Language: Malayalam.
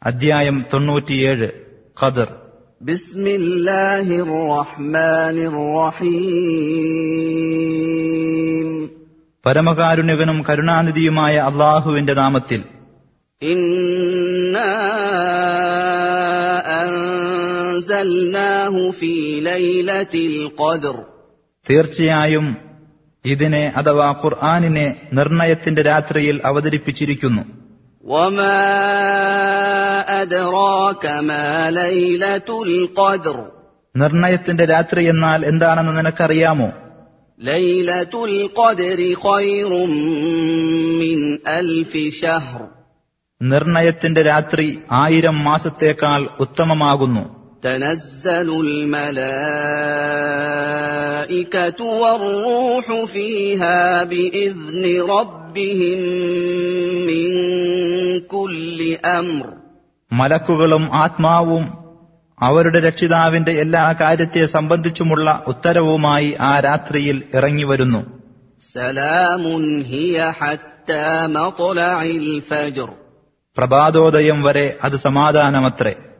അധ്യായം തൊണ്ണൂറ്റിയേഴ് ഖദർ بسم الله الرحمن الرحيم പരമകാരുണ്യകനും കരുണാനിധിയുമായ അള്ളാഹുവിന്റെ നാമത്തിൽ إنا أنزلناه في ليلة القدر തീർച്ചയായും ഇതിനെ അഥവാ ഖുർആാനിനെ നിർണയത്തിന്റെ രാത്രിയിൽ അവതരിപ്പിച്ചിരിക്കുന്നു وما أدراك ما ليلة القدر നിർണയത്തിന്റെ രാത്രി എന്നാൽ എന്താണെന്ന് നിനക്കറിയാമോ ليلة القدر خير من ألف شهر നിർണയത്തിന്റെ രാത്രി ആയിരം മാസത്തേക്കാൾ ഉത്തമമാകുന്നു تنزل الملائكة والروح فيها بإذن ربهم من كل أمر മലക്കുകളും ആത്മാവും അവരുടെ രക്ഷിതാവിന്റെ എല്ലാ കാര്യത്തെ സംബന്ധിച്ചുമുള്ള ഉത്തരവുമായി ആ രാത്രിയിൽ ഇറങ്ങിവരുന്നു سلام هي حتى مطلع الفجر പ്രഭാതോദയം വരെ അത് സമാധാനമത്രേ